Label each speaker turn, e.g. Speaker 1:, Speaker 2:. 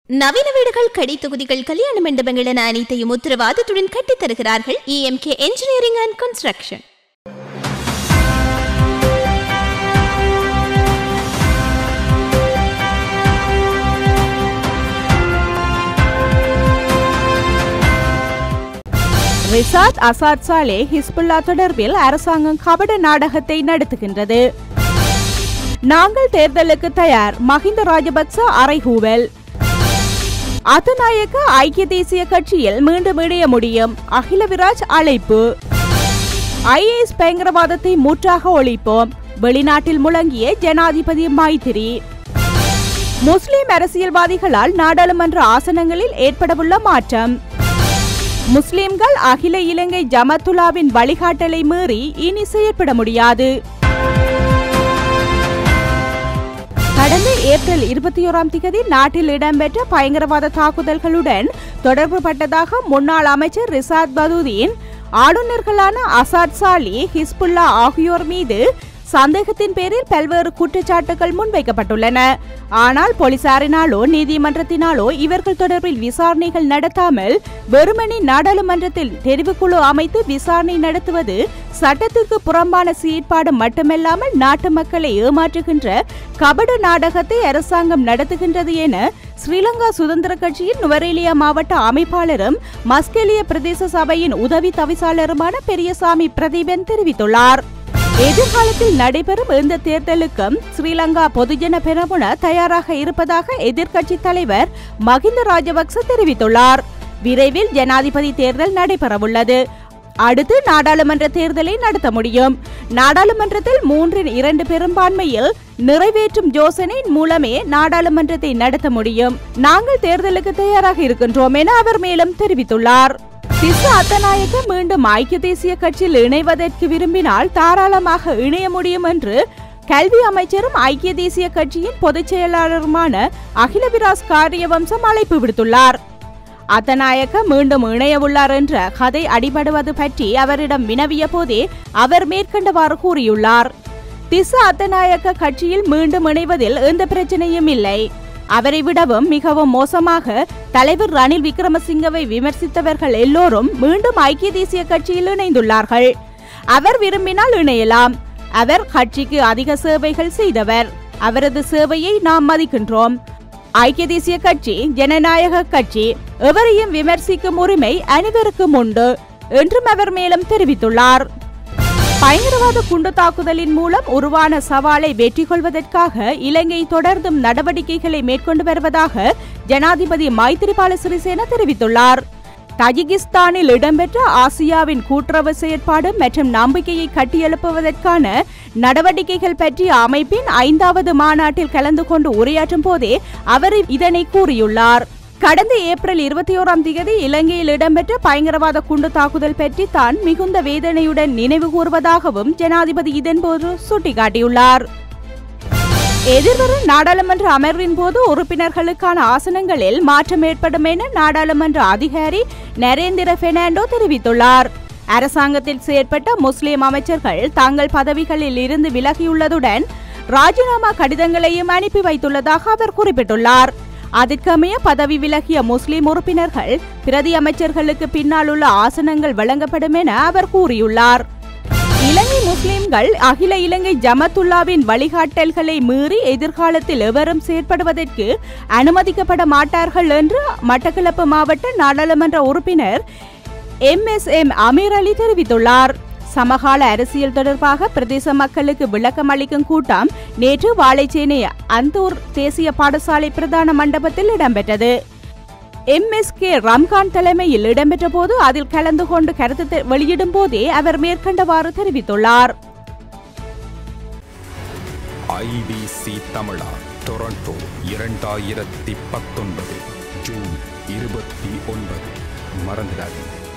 Speaker 1: நவீன வீடுகள் கடை தொகுதிகள் கல்யாண மண்டபங்கள் என அனைத்தையும் உத்தரவாதத்துடன் கட்டித் தருகிறார்கள் EMK engineering and construction
Speaker 2: Rishad Azath Salley Hizbullah தொடர்பில் அரசாங்கம் கபட நாடகத்தை நடத்துகின்றது நாங்கள் தேர்தலுக்கு தயார் மஹிந்த ராஜபக்ச அறைகூவல் அத்தநாயக்க ஐக்கிய தேசிய கட்சியில் மீண்டும் இணைய முடியும் அகிலவிராஜ் அழைப்பு ஐஏஎஸ் பயங்கரவாதத்தை முற்றாக ஒழிப்போம் வெளிநாட்டில் முழங்கிய ஜனாதிபதி மைத்திரி முஸ்லிம் அரசியல்வாதிகளால் நாடாளுமன்ற ஆசனங்களில் ஏற்படவுள்ள மாற்றம் முஸ்லிம்கள் அகில இலங்கை ஜமத்துலாவின் வழிகாட்டலை மீறி இனி செயற்பட முடியாது கடந்த ஏப்ரல் இருபத்தி ஓராம் தேதி நாட்டில் இடம்பெற்ற பயங்கரவாத தாக்குதல்களுடன் தொடர்பு பட்டதாக முன்னாள் அமைச்சர் ரிசாத் பதுதீன் ஆளுநர்களான அசாத் சாலி ஹிஸ்புல்லா ஆகியோர் மீது சந்தேகத்தின் பேரில் பல்வேறு குற்றச்சாட்டுகள் முன்வைக்கப்பட்டுள்ளன ஆனால் போலீசாரினாலோ நீதிமன்றத்தினாலோ இவர்கள் தொடர்பில் விசாரணைகள் நடத்தாமல் வெறுமனே நாடாளுமன்றத்தில் தெரிவுக்குழு அமைத்து விசாரணை நடத்துவது சட்டத்திற்கு புறம்பான செயற்பாடு மட்டுமல்லாமல் நாட்டு மக்களை ஏமாற்றுகின்ற கபட நாடகத்தை அரசாங்கம் நடத்துகின்றது என ஸ்ரீலங்கா சுதந்திர கட்சியின் நுவரேலியா மாவட்ட அமைப்பாளரும் மஸ்கெலிய பிரதேச சபையின் உதவி தவிசாளருமான பெரியசாமி பிரதீபன் தெரிவித்துள்ளார் எதிர்காலத்தில் நடைபெறும் இந்த தேர்தலுக்கும் ஸ்ரீலங்கா பொதுஜன பெரமுன தயாராக இருப்பதாக எதிர்க்கட்சி தலைவர் மகிந்த ராஜபக்ச தெரிவித்துள்ளார் விரைவில் ஜனாதிபதி தேர்தல் நடைபெறவுள்ளது அடுத்து நாடாளுமன்ற தேர்தலை நடத்த முடியும் நாடாளுமன்றத்தில் மூன்றின் இரண்டு பெரும்பான்மையில் நிறைவேற்றும் யோசனையின் மூலமே நாடாளுமன்றத்தை நடத்த முடியும் நாங்கள் தேர்தலுக்கு தயாராக இருக்கின்றோம் என அவர் மேலும் தெரிவித்துள்ளார் திச அத்தநாயக்க மீண்டும் ஐக்கிய தேசிய கட்சியில் இணைவதற்கு விரும்பினால் தாராளமாக இணைய முடியும் என்று கல்வி அமைச்சரும் ஐக்கிய தேசிய கட்சியின் பொதுச் செயலாளருமான அகிலவிராஸ் காரியவம்சம் அழைப்பு விடுத்துள்ளார் அத்தநாயக்க மீண்டும் இணையவுள்ளார் என்ற கதை அடிபடுவது பற்றி அவரிடம் வினவிய போதே அவர் மேற்கண்டவாறு கூறியுள்ளார் திச அத்தநாயக்க கட்சியில் மீண்டும் இணைவதில் எந்த பிரச்சனையும் இல்லை அவரை விடவும் மிகவும் மோசமாக தலைவர் ரணில் விக்ரமசிங்கவை விமர்சித்தவர்கள் எல்லோரும் மீண்டும் ஐக்கிய தேசிய கட்சியில் இணைந்துள்ளார்கள் அவர் விரும்பினால் இணையலாம் அவர் கட்சிக்கு அதிக சேவைகள் செய்தவர் அவரது சேவையை நாம் மதிக்கின்றோம் ஐக்கிய தேசிய கட்சி ஜனநாயக கட்சி எவரையும் விமர்சிக்கும் உரிமை அனைவருக்கும் உண்டு என்றும் அவர் மேலும் தெரிவித்துள்ளார் பயங்கரவாத குண்டு தாக்குதலின் மூலம் உருவான சவாலை வெற்றி கொள்வதற்காக இலங்கை தொடர்ந்தும் நடவடிக்கைகளை மேற்கொண்டு வருவதாக ஜனாதிபதி மைத்திரிபால சிறிசேன தெரிவித்துள்ளார் தஜிகிஸ்தானில் இடம்பெற்ற ஆசியாவின் கூட்டுறவு செயற்பாடு மற்றும் நம்பிக்கையை கட்டியெழுப்புவதற்கான நடவடிக்கைகள் பற்றிய அமைப்பின் ஐந்தாவது மாநாட்டில் கலந்து கொண்டு உரையாற்றும் போதே அவர் இதனை கூறியுள்ளார் கடந்த ஏப்ரல் இருபத்தி ஓராம் தேதி இலங்கையில் இடம்பெற்ற பயங்கரவாத குண்டு தாக்குதல் பற்றி தான் மிகுந்த வேதனையுடன் நினைவு கூறுவதாகவும் ஜனாதிபதி இதன்போது சுட்டிக்காட்டியுள்ளார் எதிர்வரும் நாடாளுமன்ற அமர்வின் போது உறுப்பினர்களுக்கான ஆசனங்களில் மாற்றம் ஏற்படும் என நாடாளுமன்ற அதிகாரி நரேந்திர பெர்னாண்டோ தெரிவித்துள்ளார் அரசாங்கத்தில் செயற்பட்ட முஸ்லிம் அமைச்சர்கள் தங்கள் பதவிகளில் இருந்து விலகியுள்ளதுடன் ராஜினாமா கடிதங்களையும் அனுப்பி வைத்துள்ளதாக அவர் குறிப்பிட்டுள்ளார் அதற்கமைய பதவி விலகிய முஸ்லிம் உறுப்பினர்கள் பிரதி அமைச்சர்களுக்கு பின்னால் உள்ள ஆசனங்கள் வழங்கப்படும் என அவர் கூறியுள்ளார் இலங்கை முஸ்லிம்கள் அகில இலங்கை ஜமத்துல்லாவின் வழிகாட்டல்களை மீறி எதிர்காலத்தில் எவரும் செயற்படுவதற்கு அனுமதிக்கப்பட மாட்டார்கள் என்று மட்டக்களப்பு மாவட்ட நாடாளுமன்ற உறுப்பினர் M S M Ameer Ali தெரிவித்துள்ளார் சமகால அரசியல் தொடர்பாக பிரதேச மக்களுக்கு விளக்கம் அளிக்கும் கூட்டம் நேற்று வாழைச்சேனை அந்தூர் தேசிய பாடசாலை பிரதான மண்டபத்தில் இடம்பெற்றது எம் எஸ் கே ரம்கான் தலைமையில் இடம்பெற்ற போது அதில் கலந்து கொண்டு கருத்து வெளியிடும் போதே அவர் மேற்கண்டவாறு தெரிவித்துள்ளார்
Speaker 3: ஐபிசி தமிழா டொரண்டோ இரண்டாயிரத்தி பத்தொன்பது ஜூன் இருபத்தி ஒன்பது மறந்துடாதீங்க